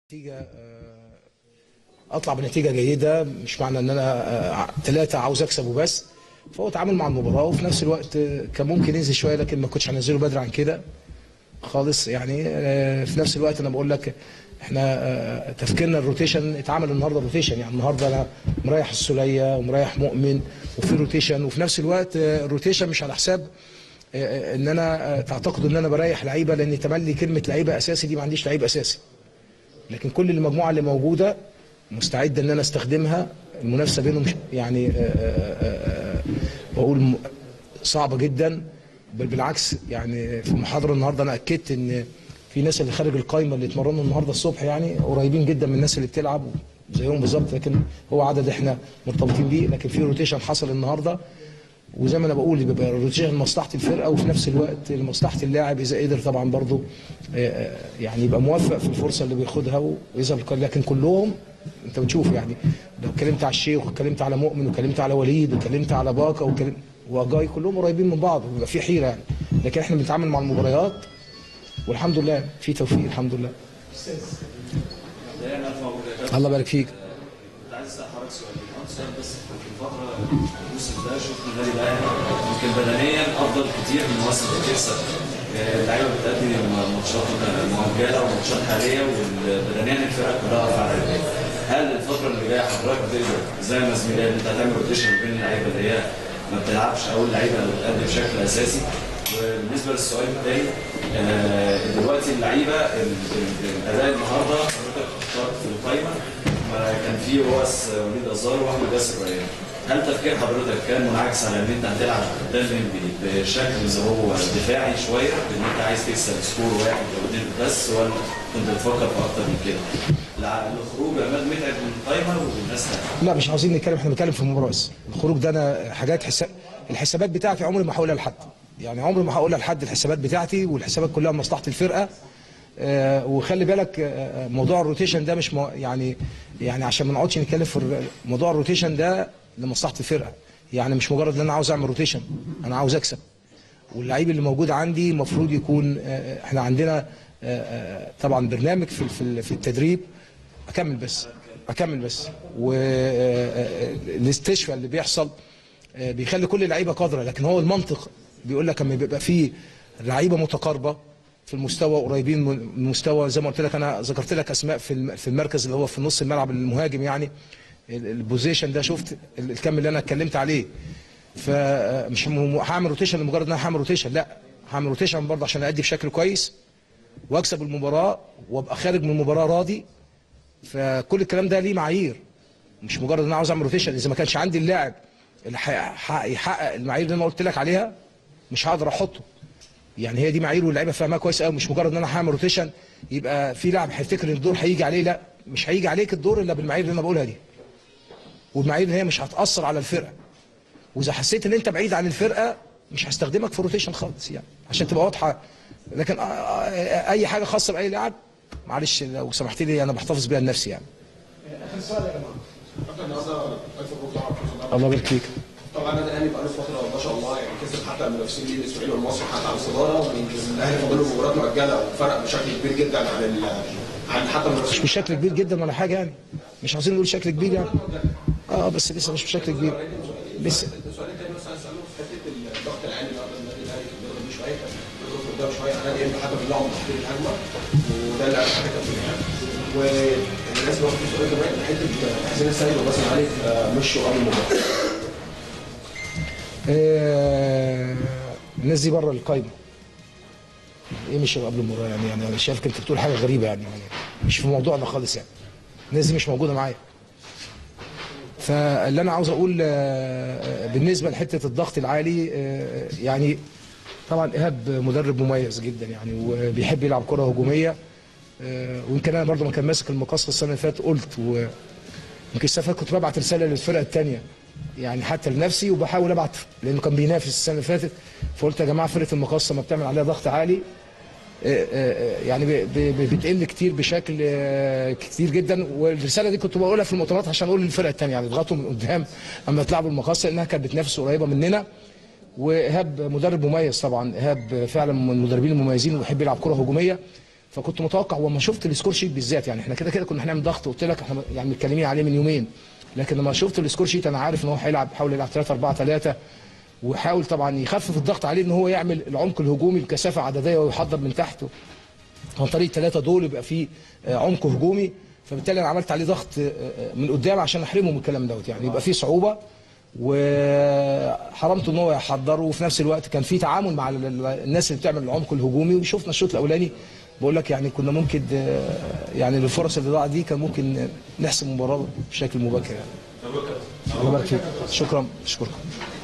نتيجة آه، اطلع بنتيجة جيدة مش معنى ان انا ثلاثة عاوز اكسب وبس فهو تعامل مع المباراة وفي نفس الوقت آه، كان ممكن ينزل شوية لكن ما كنتش هنزله بدري عن كده خالص يعني آه، في نفس الوقت انا بقول لك احنا آه، تفكيرنا الروتيشن اتعمل النهارده روتيشن يعني النهارده انا مريح السوليه ومريح مؤمن وفي روتيشن وفي نفس الوقت آه، الروتيشن مش على حساب آه، ان انا آه، تعتقدوا ان انا بريح لعيبه لان تملي كلمه لعيبه اساسي دي ما عنديش لعيب اساسي لكن كل المجموعه اللي موجوده مستعد ان انا استخدمها المنافسه بينهم ش- يعني آه، آه، آه، بقول م- صعبه جدا بل بالعكس يعني في المحاضره النهارده انا اكدت ان في ناس اللي خارج القايمه اللي اتمرنوا النهارده الصبح يعني قريبين جدا من الناس اللي بتلعب زيهم بالظبط لكن هو عدد احنا مرتبطين بيه لكن في روتيشن حصل النهارده وزي ما انا بقول بيبقى الروتيشن لمصلحه الفرقه وفي نفس الوقت لمصلحه اللاعب اذا قدر طبعا برضه آه، آه، يعني يبقى موفق في الفرصه اللي بياخدها ويظهر القرار. لكن كلهم انت بتشوف يعني لو اتكلمت على الشيخ واتكلمت على مؤمن واتكلمت على وليد واتكلمت على باكا واتكلمت وجاي كلهم قريبين من بعض وبيبقى في حيره يعني لكن احنا بنتعامل مع المباريات والحمد لله في توفيق الحمد لله بداية ألف مبروك يا كابتن الله يبارك فيك كنت عايز أسأل حضرتك سؤال كنت سؤال بس في الفترة الموسم ده شفنا النادي الأهلي يمكن بدنيا أفضل كتير من مواسم بتكسب آه، اللعيبة بتأدي ماتشات مؤجلة وماتشات حالية وبدنيا الفرقة كلها رافعة رجليها هل الفترة اللي جاية حضرتك تقدر زي ما زميلي أنت هتعمل روتيشن بين اللعيبة اللي هي ما بتلعبش أو اللعيبة اللي بتأدي بشكل أساسي وبالنسبة للسؤال الثاني آه، دلوقتي اللعيبة ال- ال- الأداء النهاردة حضرتك اخترت في القايمة ما كان في رؤس وليد أزار واحمد ياسر ريان هل تفكير حضرتك كان منعكس على ان انت هتلعب قدام انبي بشكل زي هو دفاعي شويه بان انت عايز تكسب سكور واحد او اثنين بس ولا كنت بتفكر في اكتر من كده؟ لع- لخروج عماد متعب من القايمه والناس تانية. لا مش عاوزين نتكلم احنا بنتكلم في المباراه بس الخروج ده انا حاجات حساب الحسابات بتاعتي عمري ما هقولها لحد يعني عمري ما هقولها لحد الحسابات بتاعتي والحسابات كلها لمصلحه الفرقه آه وخلي بالك آه موضوع الروتيشن ده مش مو يعني يعني عشان ما نقعدش نتكلم في الر- موضوع الروتيشن ده لمصلحه الفرقه يعني مش مجرد ان انا عاوز اعمل روتيشن انا عاوز اكسب واللعيب اللي موجود عندي المفروض يكون آه، احنا عندنا آه، آه، طبعا برنامج في في في التدريب اكمل بس اكمل بس والاستشفاء اللي بيحصل آه، بيخلي كل اللعيبه قادره لكن هو المنطق بيقول لك اما بيبقى فيه لعيبه متقاربه في المستوى قريبين من المستوى زي ما قلت لك انا ذكرت لك اسماء في الم- في المركز اللي هو في نص الملعب المهاجم يعني ال- البوزيشن ده شفت ال- الكم اللي انا اتكلمت عليه فمش م- هعمل روتيشن لمجرد ان انا هعمل روتيشن لا هعمل روتيشن برضه عشان ادي بشكل كويس واكسب المباراه وابقى خارج من المباراه راضي فكل الكلام ده ليه معايير مش مجرد ان انا عاوز اعمل روتيشن اذا ما كانش عندي اللاعب اللي هيحقق يحقق المعايير اللي انا قلت لك عليها مش هقدر احطه يعني هي دي معايير واللعيبه فاهمها كويس قوي مش مجرد ان انا هعمل روتيشن يبقى في لاعب هيفتكر ان الدور هيجي عليه لا مش هيجي عليك الدور الا بالمعايير اللي انا بقولها دي والمعايير اللي هي مش هتاثر على الفرقه واذا حسيت ان انت بعيد عن الفرقه مش هستخدمك في روتيشن خالص يعني عشان تبقى واضحه لكن آه، آه، اي حاجه خاصه باي لاعب معلش لو سمحت لي انا بحتفظ بيها لنفسي يعني اخر سؤال يا جماعه كابتن النهارده الف مبروك طبعا فوز الأهلي. الله يبارك فيك طبعا النادي الاهلي بقاله فتره ما شاء الله يعني كسب حتى المنافسين ليه الاسماعيلي والمصري حتى على الصداره ويمكن الاهلي فاضل له مباريات مؤجله وفرق بشكل كبير جدا عن ال عن حتى مش المنافسين بشكل كبير جدا ولا حاجه يعني مش عاوزين نقول شكل كبير يعني اه بس لسه مش بشكل كبير لسه السؤال الثاني بس عايز اساله في حته الضغط العالي النهارده النادي الاهلي كان بيضغط بيه شويه كان بيضغط قدام شويه على النادي حتى بيلعب تحضير الهجمه وده اللي انا حاجه كابتن يعني والناس برضه في سؤال كمان حته حسين السيد وباسم علي آه، مشوا قبل المباراه آه الناس دي بره القايمه ايه مش قبل المباراه يعني يعني انا شايفك انت بتقول حاجه غريبه يعني, يعني مش في موضوعنا خالص يعني الناس دي مش موجوده معايا فاللي انا عاوز اقول آه، بالنسبه لحته الضغط العالي آه، يعني طبعا ايهاب مدرب مميز جدا يعني وبيحب يلعب كره هجوميه آه، ويمكن انا برضو ما كان ماسك المقص السنه اللي فاتت قلت و يمكن السنه اللي فاتت كنت ببعت رساله للفرقه الثانيه يعني حتى لنفسي وبحاول ابعت لانه كان بينافس السنه اللي فاتت فقلت يا جماعه فرقه المقصه ما بتعمل عليها ضغط عالي آه، آه، يعني ب- ب- بتقل كتير بشكل آه، كتير جدا والرساله دي كنت بقولها في المؤتمرات عشان اقول للفرقه الثانيه يعني اضغطوا من قدام اما تلعبوا المقصه لانها كانت بتنافس قريبه مننا وايهاب مدرب مميز طبعا ايهاب فعلا من المدربين المميزين وبيحب يلعب كره هجوميه فكنت متوقع وما شفت السكور شيت بالذات يعني احنا كده كده كنا هنعمل ضغط قلت لك احنا يعني متكلمين عليه من يومين لكن لما شفت السكور شيت انا عارف ان هو هيلعب حاول يلعب 3 4 3 وحاول طبعا يخفف الضغط عليه ان هو يعمل العمق الهجومي بكثافه عدديه ويحضر من تحت عن طريق الثلاثه دول يبقى فيه آه، عمق هجومي فبالتالي انا عملت عليه ضغط آه، آه، من قدام عشان احرمه من الكلام دوت يعني يبقى فيه صعوبه وحرمته ان هو يحضر وفي نفس الوقت كان في تعامل مع ال- ال- الناس اللي بتعمل العمق الهجومي وشفنا الشوط الاولاني بقول لك يعني كنا ممكن آه، يعني الفرص اللي ضاعت دي كان ممكن نحسم المباراه بشكل مبكر يعني. الله يبارك فيك. شكرا اشكركم